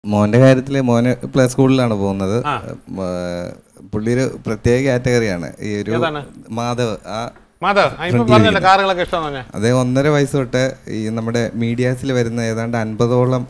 മോന്റെ കാര്യത്തിൽ മോന് പ്ലേ സ്കൂളിലാണ് പോകുന്നത് ആ. ഏർ പുള്ളി ഒരു പ്രത്യേക കാറ്റഗറിയാണ് ഈ ഒരു ഏതാണ്? മാധവ് ആ മാധവ് ആ, ഇപ്പൊ പറഞ്ഞല്ലോ കാറുകളൊക്കെ ഇഷ്ടം പറഞ്ഞ അതേ ഒന്നര വയസ്സ് തൊട്ട് ഈ നമ്മുടെ മീഡിയാസിൽ വരുന്ന ഏതാണ്ട് അൻപതോളം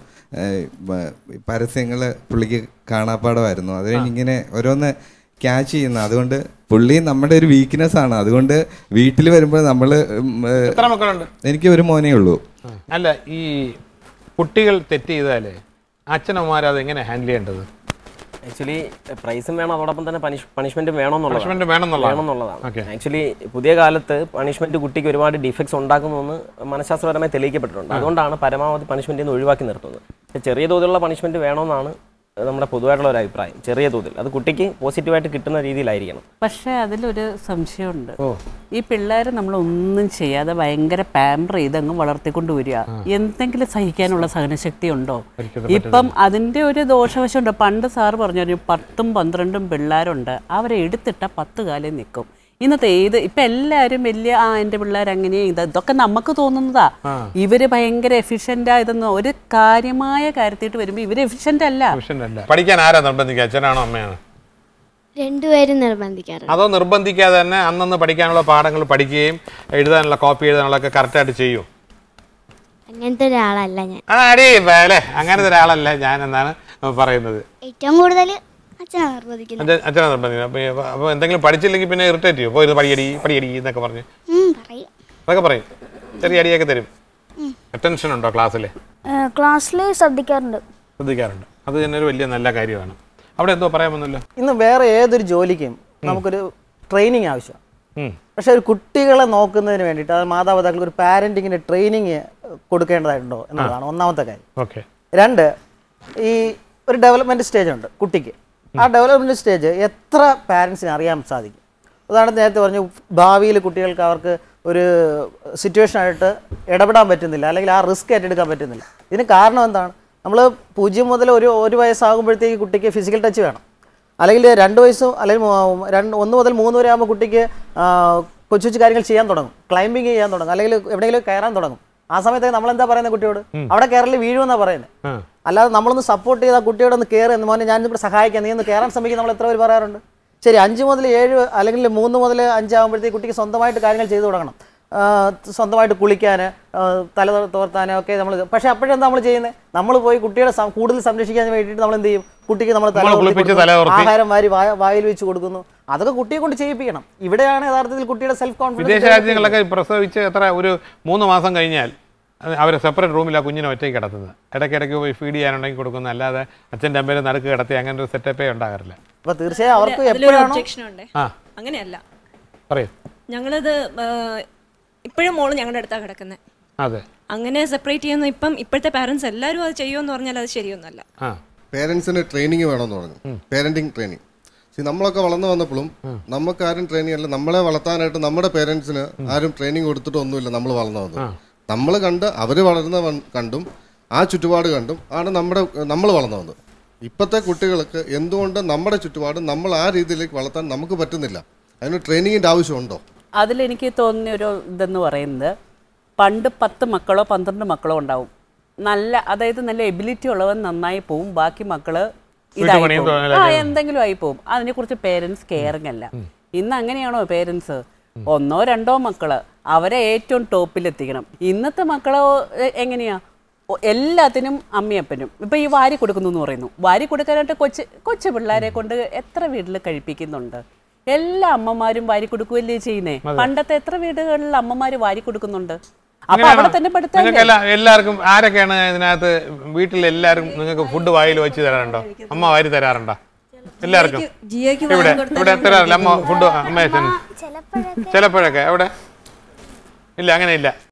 പരസ്യങ്ങൾ പുള്ളിക്ക് കാണാപ്പാടമായിരുന്നു അത് കഴിഞ്ഞ് ഇങ്ങനെ ഓരോന്ന് ക്യാച്ച് ചെയ്യുന്ന അതുകൊണ്ട് പുള്ളി നമ്മുടെ ഒരു വീക്ക്നെസ് ആണ് അതുകൊണ്ട് വീട്ടിൽ വരുമ്പോൾ നമ്മൾ എത്ര മക്കളുണ്ട് എനിക്ക് ഒരു മോനേ ഉള്ളൂ അല്ല ഈ കുട്ടികൾ തെറ്റ് ചെയ്താലേ അച്ഛനമ്മമാർ അത് എങ്ങനെ ഹാൻഡിൽ ചെയ്യേണ്ടത് ആക്ച്വലി പ്രൈസും വേണം അതോടൊപ്പം തന്നെ പണിഷ്മെന്റും വേണമെന്നുള്ളതാണ് പണിഷ്മെന്റ് വേണമെന്നുള്ളതാണ് വേണമെന്നുള്ളതാണ് Okay. ആക്ച്വലി പുതിയ കാലത്ത് പണിഷ്മെന്റ് കുട്ടിക്ക് ഒരുപാട് ഡിഫക്ട്സ് ഉണ്ടാക്കുന്നുവെന്ന് മനഃശാസ്ത്രപരമായി തെളിയിക്കപ്പെട്ടിട്ടുണ്ട് അതുകൊണ്ടാണ് പരമാവധി പണിഷ്മെന്റ് നിന്ന് ഒഴിവാക്കി നിർത്തുന്നത് പക്ഷേ ചെറിയ തോതിലുള്ള പണിഷ്മെന്റ് വേണമെന്നാണ് നമ്മുടെ പൊതുവായിട്ടുള്ള ഒരു അഭിപ്രായം ചെറിയ തോതിൽ അത് കുട്ടിക്ക് പോസിറ്റീവായിട്ട് കിട്ടുന്ന രീതിയിലായിരിക്കണം പക്ഷേ അതിലൊരു സംശയമുണ്ട് ഈ പിള്ളേർ നമ്മൾ ഒന്നും ചെയ്യാതെ ഭയങ്കര പാമ്പർ ചെയ്ത് അങ്ങ് വളർത്തിക്കൊണ്ട് വരിക എന്തെങ്കിലും സഹിക്കാനുള്ള സഹനശക്തി ഉണ്ടോ ഇപ്പം അതിന്റെ ഒരു ദോഷവശമുണ്ട് പണ്ട് സാറ് പറഞ്ഞു ഒരു പത്തും പന്ത്രണ്ടും പിള്ളേരുണ്ട് അവരെ എടുത്തിട്ട പത്ത് കാലം നിൽക്കും ഇന്നത്തെ ഏത് ഇപ്പൊ എല്ലാരും വലിയ ആ എന്റെ പിള്ളേർ അങ്ങനെ ഇത് ഇതൊക്കെ നമുക്ക് തോന്നുന്നതാ ഇവര് ഭയങ്കര എഫിഷ്യന്റ് ആയതെന്ന് ഒരു കാര്യമായ കാര്യത്തിട്ട് വരുമ്പോ ഇവര് എഫിഷ്യന്റ് അല്ല Efficient അല്ല പഠിക്കാൻ ആരാ നിർബന്ധിക്കുക അച്ഛനാണോ അമ്മയാണോ രണ്ടുപേരും നിർബന്ധിക്കാറുണ്ട് അതോ നിർബന്ധിക്കാതെ തന്നെ അന്നന്ന് പഠിക്കാനുള്ള പാഠങ്ങൾ പഠിക്കുകയും എഴുതാനുള്ള കോപ്പി എഴുതാനുള്ള ഒക്കെ കറക്റ്റായിട്ട് ചെയ്യും അങ്ങനത്തെ ഒരാളല്ല ഞാൻ ആ അടി വേലെ അങ്ങനത്തെ ഒരാളല്ല ഞാൻ എന്നാണ് പറയുന്നത് ഏറ്റവും കൂടുതൽ അച്ഛനാണ് നിർബന്ധിക്കുന്നത് അച്ഛൻ അച്ഛനെ നിർബന്ധിക്കുന്നത് അപ്പോൾ അപ്പോൾ എന്തെങ്കിലും പഠിച്ചില്ലെങ്കിൽ പിന്നെ ഇറിറ്റേറ്റ് ചെയ്യും പോയി പടിയടി പടിയടി എന്നൊക്കെ പറഞ്ഞ് ഉം, പറയും അതൊക്കെ പറയും ചെറിയ അടിയൊക്കെ തരും അറ്റൻഷൻ ഉണ്ടോ ക്ലാസ്സിൽ ക്ലാസ്സിൽ ശ്രദ്ധിക്കാറുണ്ട് ശ്രദ്ധിക്കാറുണ്ട് അത് തന്നെ ഒരു വലിയ നല്ല കാര്യമാണ് അവിടെ എന്തോ പറയാൻ വന്നല്ലോ ഇന്ന് വേറെ ഏതൊരു ജോലിക്കും നമുക്കൊരു ട്രെയിനിങ് ആവശ്യമാണ് ഉം. പക്ഷെ ഒരു കുട്ടികളെ നോക്കുന്നതിന് വേണ്ടിയിട്ട് അത് മാതാപിതാക്കൾക്ക് ഒരു പാരൻറ്റിങ്ങിന് ട്രെയിനിങ് കൊടുക്കേണ്ടതായിട്ടുണ്ടോ എന്നുള്ളതാണ് ഒന്നാമത്തെ കാര്യം ഓക്കെ രണ്ട് ഈ ഒരു ഡെവലപ്മെൻറ്റ് സ്റ്റേജ് ഉണ്ട് കുട്ടിക്ക് ആ ഡെവലപ്മെൻറ്റ് സ്റ്റേജ് എത്ര പാരൻസിന് അറിയാൻ സാധിക്കും ഉദാഹരണത്തിന് നേരത്തെ പറഞ്ഞു ഭാവിയിൽ കുട്ടികൾക്ക് അവർക്ക് ഒരു സിറ്റുവേഷനായിട്ട് ഇടപെടാൻ പറ്റുന്നില്ല അല്ലെങ്കിൽ ആ റിസ്ക് ഏറ്റെടുക്കാൻ പറ്റുന്നില്ല ഇതിന് കാരണം എന്താണ് നമ്മൾ പൂജ്യം മുതൽ ഒരു ഒരു വയസ്സാകുമ്പോഴത്തേക്ക് കുട്ടിക്ക് ഫിസിക്കൽ ടച്ച് വേണം അല്ലെങ്കിൽ രണ്ട് വയസ്സും അല്ലെങ്കിൽ മൂ- രണ്ട് ഒന്ന് മുതൽ മൂന്ന് വരെ ആകുമ്പോൾ കുട്ടിക്ക് ആ, കൊച്ചു കൊച്ചു കാര്യങ്ങൾ ചെയ്യാൻ തുടങ്ങും ക്ലൈംബിങ് ചെയ്യാൻ തുടങ്ങും അല്ലെങ്കിൽ എവിടെയെങ്കിലും കയറാൻ തുടങ്ങും ആ സമയത്ത് നമ്മൾ എന്താ പറയുന്നത് കുട്ടിയോട് അവിടെ കയറല് വീഴുമെന്നാണ് പറയുന്നത് ആ. അല്ലാതെ നമ്മളൊന്ന് സപ്പോർട്ട് ചെയ്ത് ആ കുട്ടിയോട് ഒന്ന് കയറി എന്ന് മോനെ ഞാൻ ഇവിടെ സഹായിക്കാം നീ ഒന്ന് കയറാൻ ശ്രമിക്കും നമ്മൾ എത്ര പേര് പറയാറുണ്ട് ശരി അഞ്ച് മുതൽ ഏഴ് അല്ലെങ്കിൽ മൂന്ന് മുതൽ അഞ്ചാകുമ്പോഴത്തേക്ക് കുട്ടിക്ക് സ്വന്തമായിട്ട് കാര്യങ്ങൾ ചെയ്തു തുടങ്ങണം ആ, സ്വന്തമായിട്ട് കുളിക്കാൻ തല തോർത്താൻ ഒക്കെ നമ്മൾ പക്ഷേ അപ്പോഴെന്താ നമ്മൾ ചെയ്യുന്നത് നമ്മൾ പോയി കുട്ടിയുടെ സം- കൂടുതൽ സംരക്ഷിക്കാൻ വേണ്ടിയിട്ട് നമ്മൾ എന്ത് ചെയ്യും കുട്ടിക്ക് നമ്മൾ തല നമ്മൾ തോർത്തി കുളിപ്പിച്ച് കൊടുക്കുന്നു, തല തോർത്തി. ആഹാരം വാരി വായ- വായിൽ വെച്ച് കൊടുക്കുന്നു അതൊക്കെ കുട്ടിയെ കൊണ്ട് ചെയ്യിപ്പിക്കണം ഇവിടെയാണ് യഥാർത്ഥത്തിൽ കുട്ടിയുടെ സെൽഫ് വിദേശ കോൺഫിഡൻസ് രാജ്യങ്ങളിലൊക്കെ പ്രസവിച്ച് എത്ര ഒരു മൂന്ന് മാസം കഴിഞ്ഞാൽ അത് അവരെ സെപ്പറേറ്റ് റൂമിൽ ആ കുഞ്ഞിനെ ഒറ്റയ്ക്ക് കിടത്തുന്നത് ഇടയ്ക്കിടയ്ക്ക് പോയി ഫീഡ് ചെയ്യാനുണ്ടെങ്കിൽ കൊടുക്കുന്ന അല്ലാതെ അച്ഛൻ്റെ അമ്മേരെ നടുക്ക് കിടത്തി അങ്ങനെ ഒരു സെറ്റപ്പേ ഉണ്ടാകാറില്ല അപ്പൊ തീർച്ചയായും അവർക്ക് അതിലൊരു എപ്പോഴാണോ ഒബ്ജക്ഷൻ ഉണ്ട് ആ അങ്ങനെയല്ല പറയൂ ഞങ്ങളത് ഇപ്പോഴും മോള് ഞങ്ങളുടെ അടുത്താണ് കിടക്കുന്നത് അതെ അങ്ങനെ സെപ്പറേറ്റ് ചെയ്യുന്ന ഇപ്പം ഇപ്പോഴത്തെ പാരന്റ്സ് എല്ലാവരും അത് ചെയ്യുമെന്ന് പറഞ്ഞാൽ അത് ശരിയൊന്നുമല്ല ആ പേരൻസിന് ട്രെയിനിങ് വേണമെന്ന് പറഞ്ഞു പേരന്റിങ് ട്രെയിനിങ് പക്ഷേ നമ്മളൊക്കെ വളർന്നു വന്നപ്പോഴും നമുക്ക് ആരും ട്രെയിനിങ് അല്ല നമ്മളെ വളർത്താനായിട്ട് നമ്മുടെ പേരൻസിന് ആരും ട്രെയിനിങ് കൊടുത്തിട്ട് ഒന്നുമില്ല നമ്മൾ വളർന്നു വന്നത് നമ്മൾ കണ്ട് അവർ വളരുന്ന വൺ- കണ്ടും ആ ചുറ്റുപാട് കണ്ടും ആണ് നമ്മുടെ നമ്മൾ വളർന്നു വന്നത് ഇപ്പോഴത്തെ കുട്ടികൾക്ക് എന്തുകൊണ്ട് നമ്മുടെ ചുറ്റുപാട് നമ്മൾ ആ രീതിയിലേക്ക് വളർത്താൻ നമുക്ക് പറ്റുന്നില്ല അതിന് ട്രെയിനിങ്ങിൻ്റെ ആവശ്യമുണ്ടോ അതിലെനിക്ക് തോന്നിയ ഒരു ഇതെന്ന് പറയുന്നത് പണ്ട് പത്ത് മക്കളോ പന്ത്രണ്ട് മക്കളോ ഉണ്ടാവും നല്ല അതായത് നല്ല എബിലിറ്റി ഉള്ളവൻ നന്നായി പോവും ബാക്കി മക്കള് ഇതായി വീട്ടുപണിയും പോവും. തൊഴിലും ആ എന്തെങ്കിലും ആയി പോവും അതിനെക്കുറിച്ച് പേരൻസ് കെയറിങ് അല്ല ഇന്ന് അങ്ങനെയാണോ പേരൻസ് ഒന്നോ രണ്ടോ മക്കള് അവരെ ഏറ്റവും ടോപ്പിലെത്തിക്കണം ഇന്നത്തെ മക്കളോ എ- എങ്ങനെയാ ഒ- എല്ലാത്തിനും അമ്മയപ്പനും ഇപ്പൊ ഈ വാരി കൊടുക്കുന്നു എന്ന് പറയുന്നു വാരി കൊടുക്കാനായിട്ട് കൊച്ചു കൊച്ചു പിള്ളേരെ കൊണ്ട് എത്ര വീട്ടിൽ കഴിപ്പിക്കുന്നുണ്ട് എല്ലാ അമ്മമാരും വാരി കൊടുക്കുകയല്ലേ ചെയ്യുന്നേ പണ്ടത്തെ എത്ര വീടുകളിൽ അമ്മമാര് വാരി കൊടുക്കുന്നുണ്ട് അപ്പൊ അവിടെ തന്നെ പഠിത്തം നിങ്ങൾക്ക് എല്ലാ എല്ലാവർക്കും ആരൊക്കെയാണ് ഇതിനകത്ത് വീട്ടിൽ എല്ലാവരും നിങ്ങൾക്ക് ഫുഡ് വായിൽ വെച്ച് തരാറുണ്ടോ അമ്മ വാരി തരാറുണ്ടോ എല്ലാവർക്കും ഇവിടെ ഇവിടെ തരാറില്ല അമ്മ ഫുഡ് അമ്മ ചിലപ്പോഴൊക്കെ എവിടെ ഇല്ല അങ്ങനെ ഇല്ല